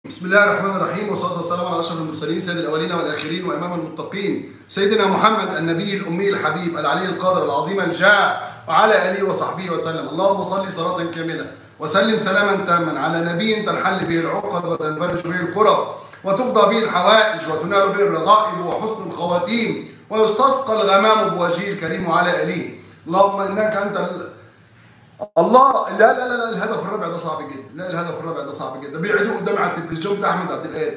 بسم الله الرحمن الرحيم والصلاه والسلام على اشرف المرسلين سيد الاولين والاخرين وامام المتقين سيدنا محمد النبي الامي الحبيب العلي القدر العظيم الجاه وعلى اله وصحبه وسلم اللهم صل صلاه كامله وسلم سلاما تاما على نبي تنحل به العقد وتنفرج به الكرب وتقضى به الحوائج وتنال به الرغائب وحسن الخواتيم ويستسقى الغمام بوجهه الكريم وعلى اله اللهم انك انت ال... الله لا لا لا لا الهدف الرابع ده صعب جدا لا الهدف الرابع ده صعب جدا بيعيدوه قدامي على التلفزيون بتاع احمد عبد القادر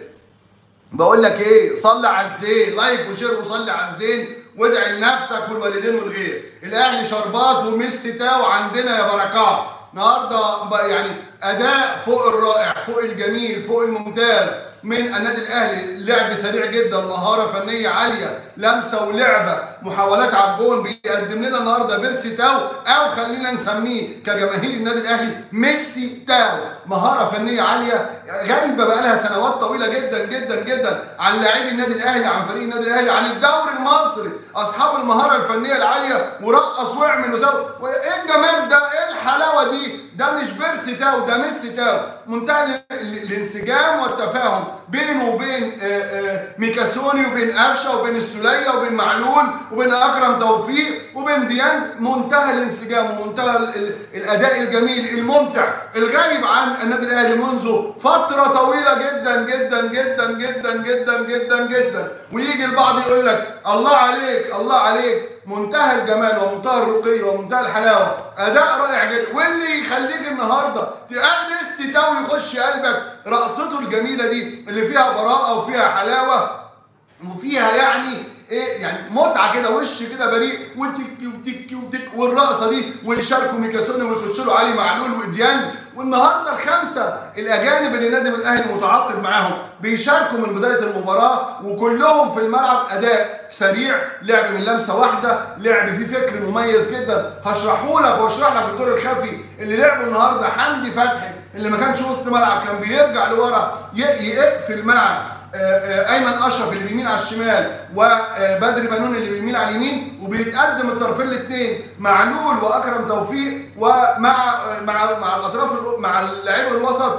بقول لك ايه صلي على الزين لايك وشير وصلي على الزين وادعي لنفسك والوالدين والغير الاهلي شربات وميسي تاو عندنا يا بركات النهارده بقى يعني اداء فوق الرائع فوق الجميل فوق الممتاز من النادي الاهلي لعب سريع جدا مهاره فنيه عاليه لمسه ولعبه محاولات على الجون بيقدم لنا النهارده بيرسي تاو او خلينا نسميه كجماهير النادي الاهلي ميسي تاو مهاره فنيه عاليه غايبه بقى لها سنوات طويله جدا جدا جدا عن لاعبي النادي الاهلي عن فريق النادي الاهلي عن الدوري المصري اصحاب المهاره الفنيه العاليه ورقص واعمل وسوي ايه الجمال ده ايه الحلاوه دي ده مش بيرسي تاو ده ميسي تاو منتهى الانسجام والتفاهم بينه وبين ميكاسوني وبين قفشه وبين السوليه وبين معلول وبين اكرم توفيق وبين ديانج منتهى الانسجام ومنتهى الاداء الجميل الممتع الغايب عن النادي الاهلي منذ فتره طويله جدا جدا جدا جدا جدا جدا جدا ويجي البعض يقول لك الله عليك الله عليك منتهى الجمال ومنتهى الرقي ومنتهى الحلاوه اداء رائع جدا واللي يخليك النهارده تقال ميسي تاو يخش قلبك رقصته الجميله دي اللي فيها براءه وفيها حلاوه وفيها يعني ايه يعني متعه كده وش كده بريء وتك وتك وتك والرقصه دي ويشاركوا ميكاسوني ويخشوا له علي معلول وديانج والنهارده الخمسه الاجانب اللي النادي الاهلي متعاقد معاهم بيشاركوا من بدايه المباراه وكلهم في الملعب اداء سريع لعب من لمسه واحده لعب فيه فكر مميز جدا هشرحه لك واشرح لك الدور الخفي اللي لعبه النهارده حمدي فتحي اللي ما كانش وسط ملعب كان بيرجع لورا يقفل مع ايمن اشرف اللي بيمين على الشمال وبدري بنون اللي بيمين على اليمين وبيتقدم الطرفين الاثنين معلول واكرم توفيق ومع مع مع الاطراف مع اللاعب الوسط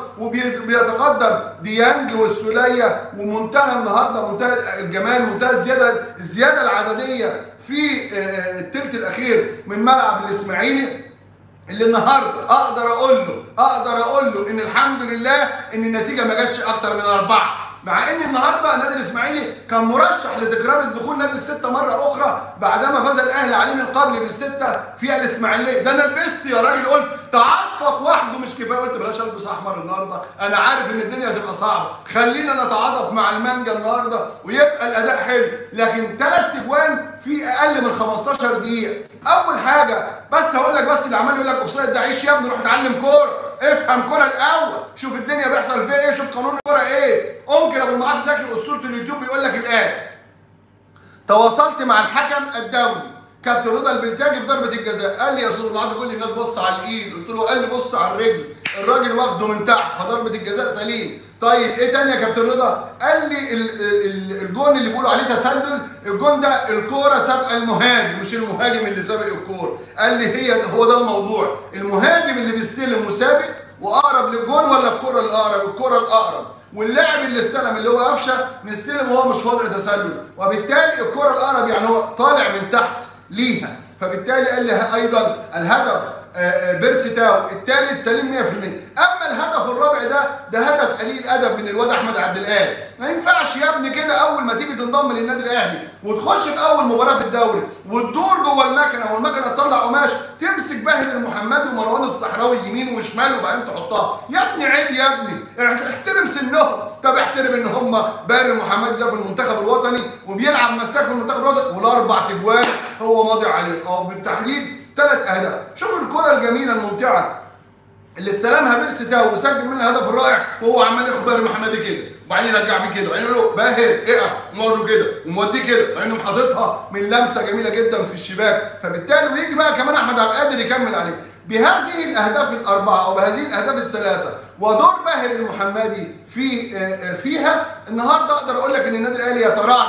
وبيتقدم ديانج والسوليه ومنتهى النهارده منتهى الجمال منتهى الزياده الزياده العدديه في الثلث الاخير من ملعب الاسماعيلي اللي النهارده اقدر اقول له اقدر اقول له ان الحمد لله ان النتيجه ما جاتش اكتر من اربعه مع ان النهارده النادي الاسماعيلي كان مرشح لتكرار الدخول نادي السته مره اخرى بعدما فاز الاهلي عليه من قبل بالسته في الاسماعيليه ده انا لبست يا راجل قلت تعاطفك وحده مش كفايه قلت بلاش البس احمر النهارده انا عارف ان الدنيا هتبقى صعبه خلينا نتعاطف مع المانجا النهارده ويبقى الاداء حلو لكن ثلاث اجوان في اقل من 15 دقيقه اول حاجه بس هقول لك بس اللي عمال يقول لك اوفسايد ده عيش يا ابني روح اتعلم كوره افهم كوره الاول شوف الدنيا بيحصل فيها ايه شوف قانون الكوره ايه ممكن ابو المعاطي زكي اسطوره اليوتيوب بيقول لك الان تواصلت مع الحكم الدولي كابتن رضا البلتاجي في ضربه الجزاء قال لي يا استاذ المعاطي كل الناس بص على الايد قلت له قال لي بص على الرجل الراجل واخده من تحت فضربه الجزاء سليم طيب ايه تاني يا كابتن رضا؟ قال لي الجون اللي بيقولوا عليه تسلل الجون ده الكوره سابقه المهاجم مش المهاجم اللي سابق الكوره قال لي هي هو ده الموضوع المهاجم اللي بيستلم وسابق واقرب للجون ولا الكوره الاقرب الكوره الاقرب واللاعب اللي استلم اللي هو قفشه مستلم وهو مش في وضع تسلل وبالتالي الكوره الاقرب يعني هو طالع من تحت ليها فبالتالي قال لي ايضا الهدف بيرسي تاو الثالث سليم 100% اما الهدف الرابع ده ده هدف قليل ادب من الواد احمد عبد القادر ما ينفعش يا ابني كده اول ما تيجي تنضم للنادي الاهلي وتخش في اول مباراه في الدوري وتدور جوه المكنه والمكنه تطلع قماش تمسك باهر المحمدي ومروان الصحراوي يمين وشمال وبعدين تحطها يا ابني عيب يا ابني احترم سنهم طب احترم ان هم باهر المحمدي ده في المنتخب الوطني وبيلعب مساك في المنتخب الوطني والاربع تجوان هو ماضي عليه او بالتحديد ثلاث اهداف شوف الكره الجميله الممتعه اللي استلمها بيرسي تاو وسجل منها الهدف الرائع وهو عمال ياخد باهر محمدي كده وبعدين يرجع بيه كده وبعدين يقول له باهر اقف ومقول له كده وموديه كده وبعدين حاططها من لمسه جميله جدا في الشباك فبالتالي ويجي بقى كمان احمد عبد القادر يكمل عليه بهذه الاهداف الاربعه او بهذه الاهداف الثلاثه ودور باهر المحمدي في فيها النهارده اقدر اقول لك ان النادي الاهلي يتراجع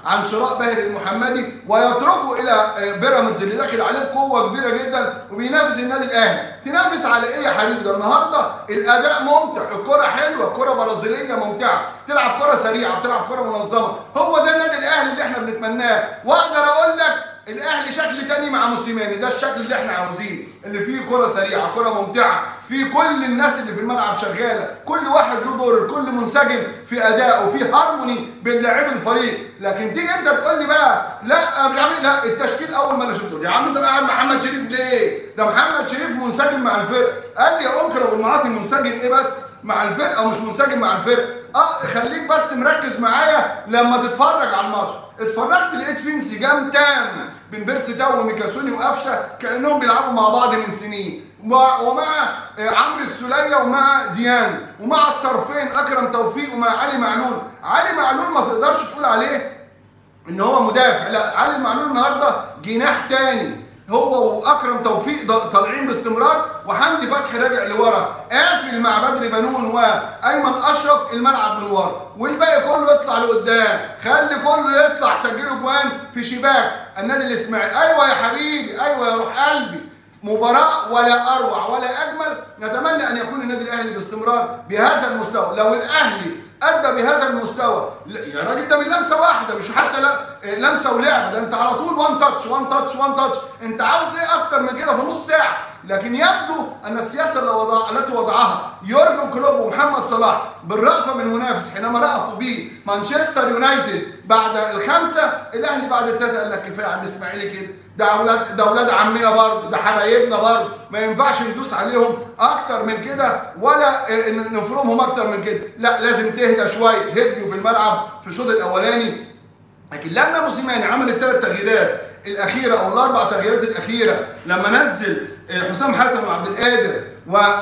عن شراء باهر المحمدي ويتركه الى آه، بيراميدز اللي داخل عليه بقوه كبيره جدا وبينافس النادي الاهلي تنافس على ايه يا حبيبي ده النهارده الاداء ممتع الكره حلوه الكره برازيليه ممتعه تلعب كره سريعه بتلعب كره منظمه هو ده النادي الاهلي اللي احنا بنتمناه واقدر اقول لك الاهلي شكل تاني مع موسيماني ده الشكل اللي احنا عاوزينه اللي فيه كره سريعه كره ممتعه فيه كل الناس اللي في الملعب شغاله كل واحد له دور الكل منسجم في ادائه وفي هارموني بين لاعبي الفريق لكن تيجي انت تقول لي بقى لا يا عم لا التشكيل اول ما انا شفته يا عم ده قاعد محمد شريف ليه ده محمد شريف منسجم مع الفرقه قال لي يا انكر ابو المعاطي منسجم ايه بس مع الفرقه ومش منسجم مع الفرقه اه خليك بس مركز معايا لما تتفرج على الماتش اتفرجت لقيت فيه انسجام تام بين بيرسي تاو وميكاسوني وقفشه كانهم بيلعبوا مع بعض من سنين ومع ومع آه، عمرو السوليه ومع ديان ومع الطرفين اكرم توفيق ومع علي معلول علي معلول ما تقدرش تقول عليه ان هو مدافع لا علي معلول النهارده جناح تاني هو واكرم توفيق ض- طالعين باستمرار وحمدي فتحي راجع لورا قافل مع بدر بنون وايمن اشرف الملعب من ورا والباقي كله يطلع لقدام خلي كله يطلع سجلوا جوان في شباك النادي الاسماعيلي ايوه يا حبيبي ايوه يا روح قلبي مباراة ولا أروع ولا أجمل نتمنى أن يكون النادي الأهلي باستمرار بهذا المستوى لو الأهلي أدى بهذا المستوى لا، يا راجل ده من لمسة واحدة مش حتى لا آه، لمسة ولعبة ده أنت على طول وان تاتش وان تاتش وان تاتش أنت عاوز إيه أكتر من كده في نص ساعة لكن يبدو أن السياسة اللي وضع... التي وضعها يورجن كلوب ومحمد صلاح بالرأفة من المنافس حينما رأفوا به مانشستر يونايتد بعد الخمسة الأهلي بعد التلاتة قال لك كفاية على الإسماعيلي كده ده اولاد ده اولاد عمنا برضه ده حبايبنا برضه ما ينفعش ندوس عليهم اكتر من كده ولا آه، إن نفرمهم اكتر من كده لا لازم تهدى شويه هديوا في الملعب في الشوط الاولاني لكن لما موسيماني عمل الثلاث تغييرات الاخيره او الاربع تغييرات الاخيره لما نزل آه، حسام حسن وعبد القادر و- آه،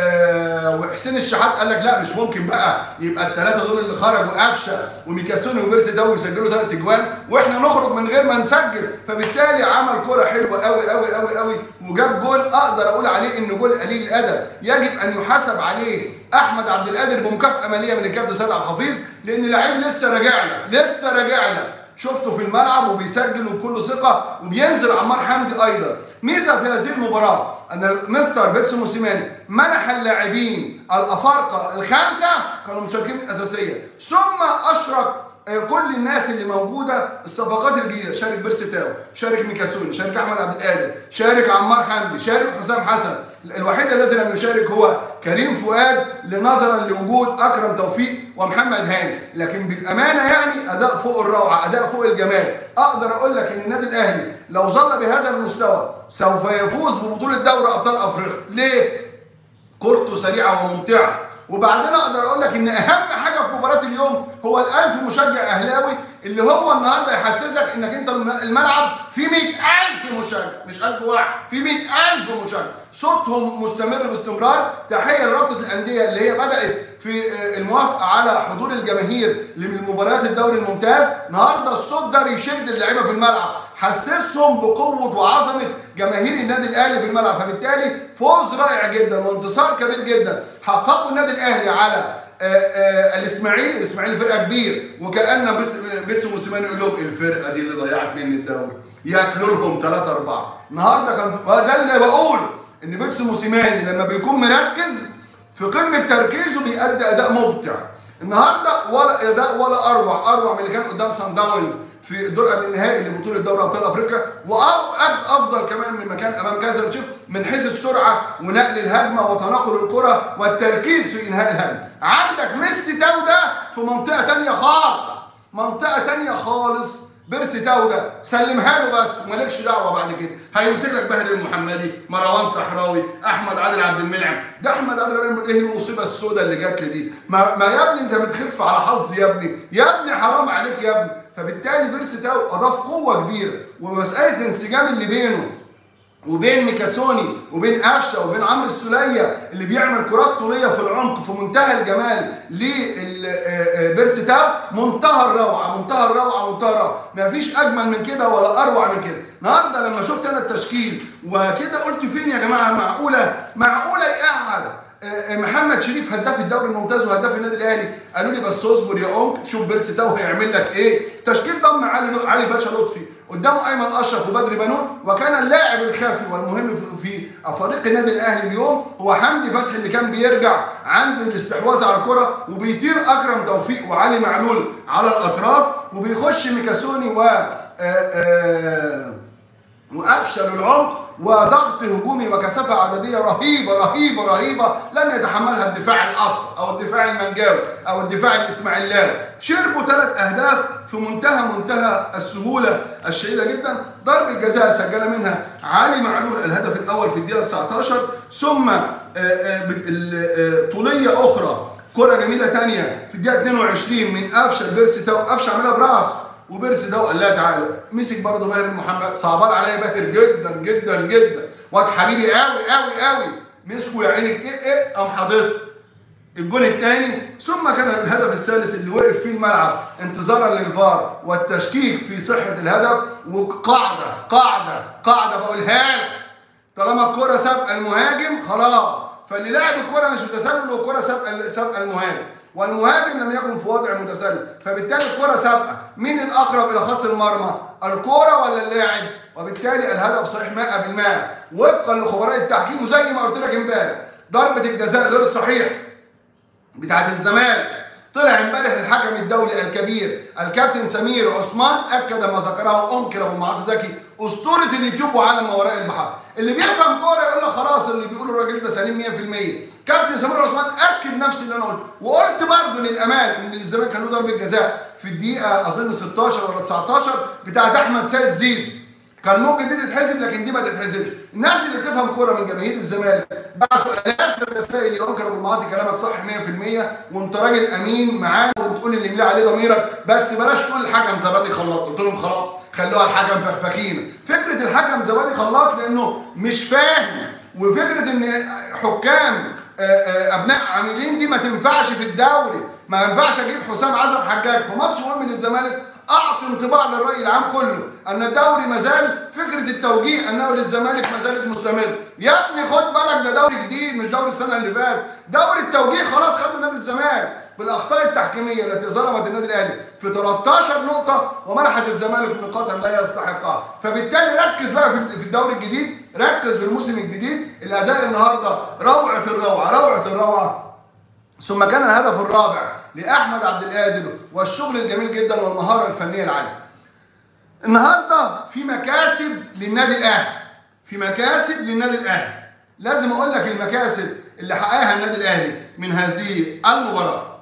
آه، وحسين الشحات قال لك لا مش ممكن بقى يبقى الثلاثه دول اللي خرجوا قفشه وميكاسوني وبيرسي داو يسجلوا ثلاث اجوان واحنا نخرج من غير ما نسجل فبالتالي عمل كره حلوه قوي قوي قوي قوي وجاب جول اقدر اقول عليه انه جول قليل الادب يجب ان يحاسب عليه احمد عبد القادر بمكافاه ماليه من الكابتن سيد عبد الحفيظ لان لعيب لسه راجع لك لسه راجع لك شفته في الملعب وبيسجل وبكل ثقه وبينزل عمار حمدي ايضا ميزه في هذه المباراه ان مستر بيتسو موسيماني منح اللاعبين الافارقه الخمسه كانوا مشاركين اساسيه ثم اشرك آه، كل الناس اللي موجوده الصفقات الجديده شارك بيرسي تاو شارك ميكاسوني شارك احمد عبد القادر شارك عمار حمدي شارك حسام حسن الوحيد الذي لم يشارك هو كريم فؤاد نظرا لوجود اكرم توفيق ومحمد هاني لكن بالامانه يعني اداء فوق الروعه اداء فوق الجمال اقدر اقول لك ان النادي الاهلي لو ظل بهذا المستوى سوف يفوز ببطوله دوري ابطال افريقيا ليه كورته سريعه وممتعه وبعدين اقدر اقول لك ان اهم حاجه في مباراه اليوم هو الالف مشجع اهلاوي اللي هو النهارده يحسسك انك انت الملعب فيه 100000 مشجع مش 1000 واحد في 100000 مشجع صوتهم مستمر باستمرار تحيه لرابطه الانديه اللي هي بدات في آه، الموافقه على حضور الجماهير لمباريات الدوري الممتاز النهارده الصوت ده بيشد اللعيبه في الملعب حسسهم بقوه وعظمه جماهير النادي الاهلي في الملعب فبالتالي فوز رائع جدا وانتصار كبير جدا حققه النادي الاهلي على آه، آه، الاسماعيلي الاسماعيلي فرقه كبير وكان بيت- بيتسو موسيماني يقول لهم الفرقه دي اللي ضيعت مني الدوري ياكلوا لهم ثلاثه اربعه النهارده كان ده اللي بقول ان بيتسو موسيماني لما بيكون مركز في قمه تركيزه بيأدي اداء ممتع النهارده ولا اداء ولا اروع اروع من اللي كان قدام سان داونز في الدور قبل النهائي لبطوله دوري ابطال افريقيا وافضل كمان من مكان امام كايزر تشيف من حيث السرعه ونقل الهجمه وتناقل الكره والتركيز في انهاء الهجمه عندك ميسي تاو ده في منطقه تانية خالص منطقه تانية خالص بيرسي تاو ده سلمها له بس ومالكش دعوه بعد كده هيمسك لك بهر المحمدي مروان صحراوي احمد عادل عبد المنعم ده احمد عادل عبد المنعم ايه المصيبه السوداء اللي جات لي دي ما, ما يا ابني انت بتخف على حظي يا ابني يا ابني حرام عليك يا ابني فبالتالي بيرسي تاو اضاف قوه كبيره ومساله الانسجام اللي بينه وبين ميكاسوني وبين قفشه وبين عمرو السوليه اللي بيعمل كرات طوليه في العمق في منتهى الجمال لبيرسي تاو منتهى الروعه منتهى الروعه منتهى الروعه ما فيش اجمل من كده ولا اروع من كده النهارده لما شفت انا التشكيل وكده قلت فين يا جماعه معقوله معقوله يقعد آه، محمد شريف هداف الدوري الممتاز وهداف النادي الاهلي قالوا لي بس اصبر يا اونك شوف بيرسي تاو هيعمل لك ايه تشكيل ضم علي علي باشا لطفي قدامه ايمن اشرف وبدري بنون وكان اللاعب الخافي والمهم في- في فريق النادي الاهلي اليوم هو حمدي فتحي اللي كان بيرجع عند الاستحواذ على الكره وبيطير اكرم توفيق وعلي معلول على الاطراف وبيخش ميكاسوني و آه، آه، وافشل العمق وضغط هجومي وكثافه عدديه رهيبه رهيبه رهيبه لم يتحملها الدفاع الاصفر او الدفاع المنجاوي او الدفاع الاسماعيلاوي شربوا ثلاث اهداف في منتهى منتهى السهوله الشديده جدا ضربه جزاء سجل منها علي معلول الهدف الاول في الدقيقه 19 ثم آه، آه، بال- ال- آه، طوليه اخرى كره جميله ثانيه في الدقيقه 22 من افشل بيرسي تاو افشل عملها براسه وبيرسي ده قال لها تعالى مسك برضه باهر محمد صعبان عليا باهر جدا جدا جدا واد حبيبي قوي قوي قوي مسكه يا عيني ايه ايه قام حاططها الجون الثاني ثم كان الهدف الثالث اللي وقف فيه الملعب انتظارا للفار والتشكيك في صحه الهدف وقاعده قاعده قاعده بقولها لك طالما الكره سابقه المهاجم خلاص فاللي لاعب الكره مش متسلل والكره سابقه سابقه المهاجم والمهاجم لم يكن في وضع متسلل فبالتالي الكره سابقه مين الاقرب الى خط المرمى الكره ولا اللاعب وبالتالي الهدف صحيح 100% وفقا لخبراء التحكيم وزي ما قلت لك امبارح ضربه الجزاء غير صحيحه بتاعت الزمالك طلع امبارح الحكم الدولي الكبير الكابتن سمير عثمان اكد ما ذكره انكر ابو معاذ زكي اسطوره اليوتيوب وعالم ما وراء البحر اللي بيفهم كوره يقول لك خلاص اللي بيقوله الراجل ده سليم 100% كابتن سمير عثمان اكد نفس اللي انا قلته وقلت برضه للامان ان الزمالك كان له ضربه جزاء في الدقيقه اظن 16 ولا 19 بتاعت احمد سيد زيزو كان ممكن دي تتحسب لكن دي ما تتحسبش الناس اللي بتفهم كوره من جماهير الزمالك بعتوا الاف الرسائل يا انكر ابو المعاطي كلامك صح 100% وانت راجل امين معانا وبتقول اللي يملي عليه ضميرك بس بلاش تقول الحكم زبادي خلاط قلت لهم خلاص خلوها الحكم فخفخين فكره الحكم زبادي خلاط لانه مش فاهم وفكره ان حكام آه، آه، ابناء عاملين دي ما تنفعش في الدوري ما ينفعش اجيب حسام عزب حجاج في ماتش مهم للزمالك اعطي انطباع للراي العام كله ان الدوري ما زال فكره التوجيه انه للزمالك ما زالت مستمر يا ابني خد بالك ده دوري جديد مش دوري السنه اللي فاتت دوري التوجيه خلاص خدوا نادي الزمالك بالاخطاء التحكيميه التي ظلمت النادي الاهلي في 13 نقطه ومنحت الزمالك نقاطا لا يستحقها فبالتالي ركز بقى في في الدوري الجديد ركز في الموسم الجديد الاداء النهارده روعه الروعه روعه الروعه ثم كان الهدف الرابع لاحمد عبد القادر والشغل الجميل جدا والمهاره الفنيه العاليه. النهارده في مكاسب للنادي الاهلي في مكاسب للنادي الاهلي لازم اقول لك المكاسب اللي حققها النادي الاهلي من هذه المباراه